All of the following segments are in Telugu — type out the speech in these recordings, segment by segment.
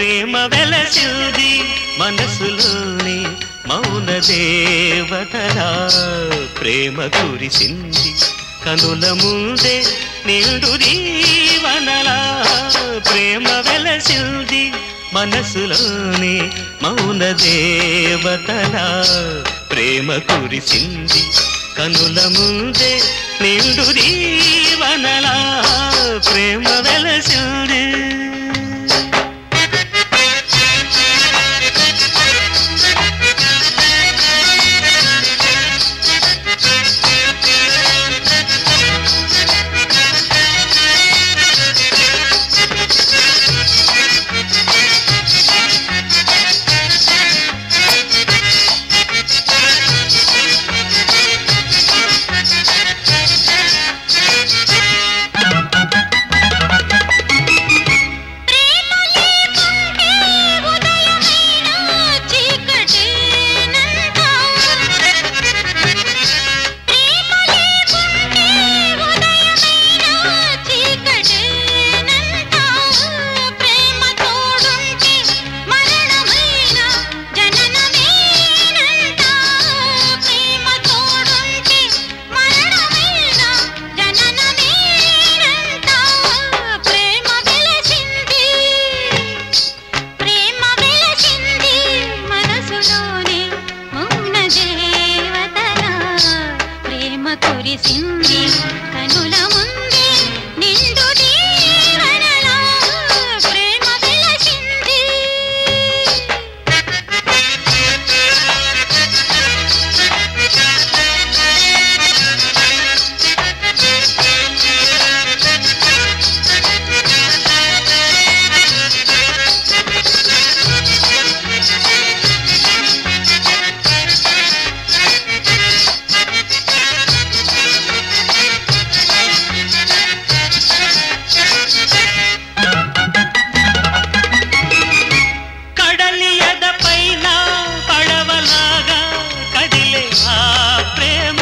ప్రేమ వెలసింది మనసులోని మౌన దేవతలా ప్రేమ కురిసింది కనుల ముందే నిండు దీవనలా ప్రేమ వెలసింది మనసులోని మౌన దేవతలా ప్రేమ కురిసింది కనుల ముందే నిండు దీవనలా ప్రేమ వెలసింది ప్రేమ వెలసింది ప్రేమ వెలసింది మనసులోని మౌన దేవతల ప్రేమ కురిసింది కనుల ముందే నిండు దీవెనలా ప్రేమ వెలసింది కడలి ఎదపైన పడవలాగా కదిలే ఆ ప్రేమ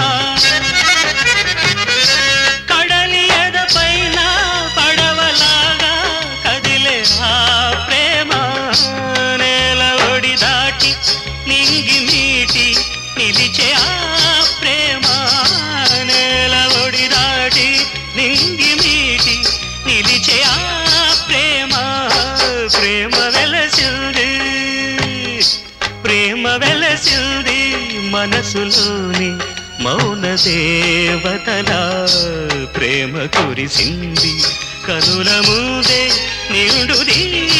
కడలి ఎదపైన పడవలాగా కదిలే ఆ ప్రేమ నేల ఒడి దాటి నింగి మీటి నిలిచే ఆ ప్రేమ నేల ఒడి దాటి నింగి మీటి నిలిచే ఆ ప్రేమ ప్రేమ వెలసింది ప్రేమ వెలసింది మనసులోని మౌన దేవతలా ప్రేమ కురిసింది కనుల ముందే నిండు దీ